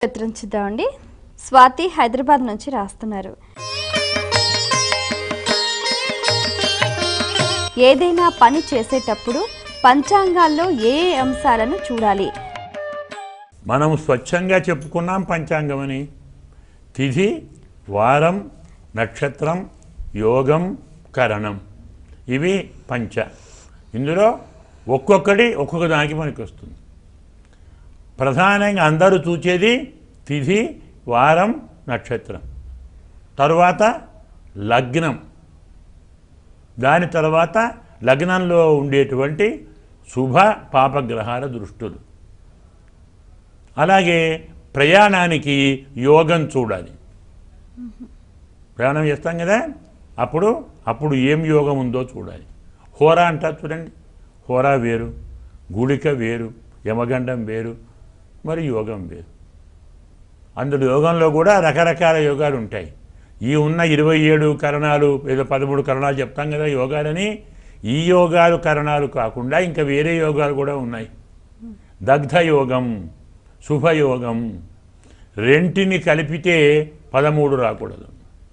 చిత్రం చూద్దామండి స్వాతి హైదరాబాద్ నుంచి రాస్తున్నారు ఏదైనా పని చేసేటప్పుడు పంచాంగాల్లో ఏ ఏ అంశాలను చూడాలి మనం స్వచ్ఛంగా చెప్పుకున్నాం పంచాంగం అని తిథి వారం నక్షత్రం యోగం కరణం ఇవి పంచ ఇందులో ఒక్కొక్కటి ఒక్కొక్క దానికి మనకి వస్తుంది ప్రధానంగా అందరూ చూచేది తిథి వారం నక్షత్రం తరువాత లగ్నం దాని తర్వాత లగ్నంలో ఉండేటువంటి శుభ పాపగ్రహాల దృష్టులు అలాగే ప్రయాణానికి యోగం చూడాలి ప్రయాణం చేస్తాం కదా అప్పుడు అప్పుడు ఏం యోగం ఉందో చూడాలి హోరా అంటారు చూడండి హోరా వేరు గుళిక వేరు యమగండం వేరు మరి యోగం వేరు అందులో యోగంలో కూడా రకరకాల యోగాలు ఉంటాయి ఈ ఉన్న ఇరవై ఏడు కరణాలు ఏదో పదమూడు కరణాలు చెప్తాం కదా యోగాలని ఈ యోగాలు కరణాలు కాకుండా ఇంకా వేరే యోగాలు కూడా ఉన్నాయి దగ్ధ యోగం శుభయోగం రెంటిని కలిపితే పదమూడు రాకూడదు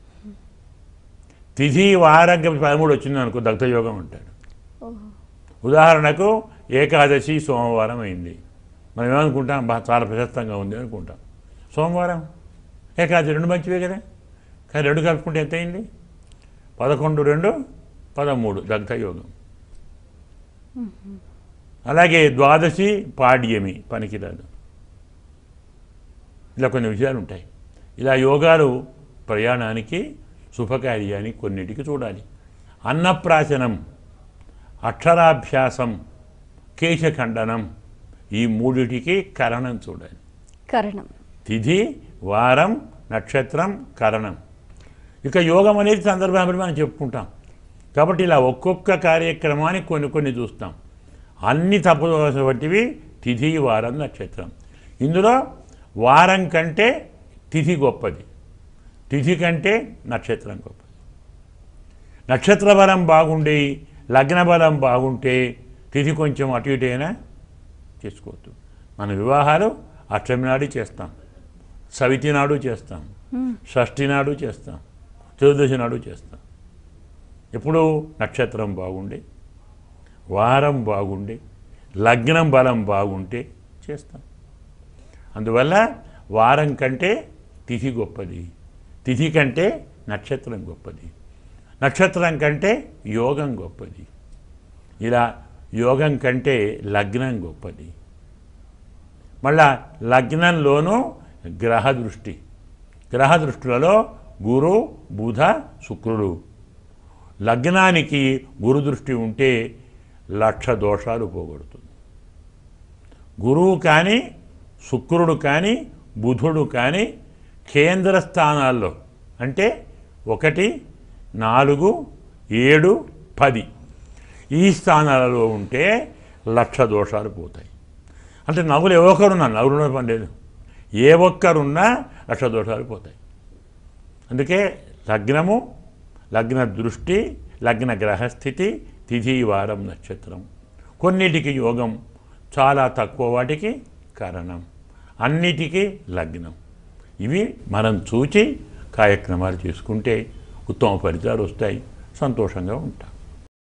తిథి వారంగా పదమూడు వచ్చింది అనుకో దగ్ధయోగం అంటాడు ఉదాహరణకు ఏకాదశి సోమవారం అయింది మనం ఏమనుకుంటాం బా చాలా ప్రశస్తంగా ఉంది అనుకుంటాం సోమవారం ఏకాదశి రెండు మంచివే కదా కానీ రెండు కలుపుకుంటే ఎంత అయింది పదకొండు రెండు పదమూడు దగ్ధయోగం అలాగే ద్వాదశి పాడ్యమి పనికిరాదు ఇలా కొన్ని విషయాలు ఉంటాయి ఇలా యోగాలు ప్రయాణానికి శుభకార్యానికి కొన్నిటికి చూడాలి అన్నప్రాశనం అక్షరాభ్యాసం కేశఖండనం ఈ మూడిటికి కరణం చూడాలి కరణం తిథి వారం నక్షత్రం కరణం ఇక యోగం అనేది సందర్భాన్ని మనం చెప్పుకుంటాం కాబట్టి ఇలా ఒక్కొక్క కార్యక్రమానికి కొన్ని కొన్ని చూస్తాం అన్ని తప్పవలసినటువంటివి తిథి వారం నక్షత్రం ఇందులో వారం కంటే తిథి గొప్పది తిథి కంటే నక్షత్రం గొప్పది నక్షత్ర బలం బాగుండి లగ్న బలం బాగుంటే తిథి కొంచెం అటు ఇటు అయినా చేసుకోవద్దు మన వివాహాలు అష్టమి నాడు చేస్తాం సవితి నాడు చేస్తాం షష్ఠి నాడు చేస్తాం చతుర్దశి నాడు చేస్తాం ఎప్పుడు నక్షత్రం బాగుండి వారం బాగుండి లగ్నం బలం బాగుంటే చేస్తాం అందువల్ల వారం కంటే తిథి గొప్పది తిథి కంటే నక్షత్రం గొప్పది నక్షత్రం కంటే యోగం గొప్పది ఇలా యోగం కంటే లగ్నం గొప్పది మళ్ళా లగ్నంలోనూ గ్రహ దృష్టి గ్రహ దృష్టిలలో గురు బుధ శుక్రుడు లగ్నానికి గురు దృష్టి ఉంటే లక్ష దోషాలు పోగొడుతుంది గురువు కానీ శుక్రుడు కానీ బుధుడు కానీ కేంద్ర స్థానాల్లో అంటే ఒకటి నాలుగు ఏడు పది ఈ స్థానాలలో ఉంటే లక్ష దోషాలు పోతాయి అంటే నవ్వులు ఏ ఒక్కరున్నా నవ్వులు పని లేదు ఏ ఒక్కరున్నా లక్ష దోషాలు పోతాయి అందుకే లగ్నము లగ్న దృష్టి లగ్న గ్రహస్థితి తిథి వారం నక్షత్రం కొన్నిటికి యోగం చాలా తక్కువ వాటికి కారణం అన్నిటికీ లగ్నం ఇవి మనం చూచి కార్యక్రమాలు చేసుకుంటే ఉత్తమ ఫలితాలు వస్తాయి సంతోషంగా ఉంటాం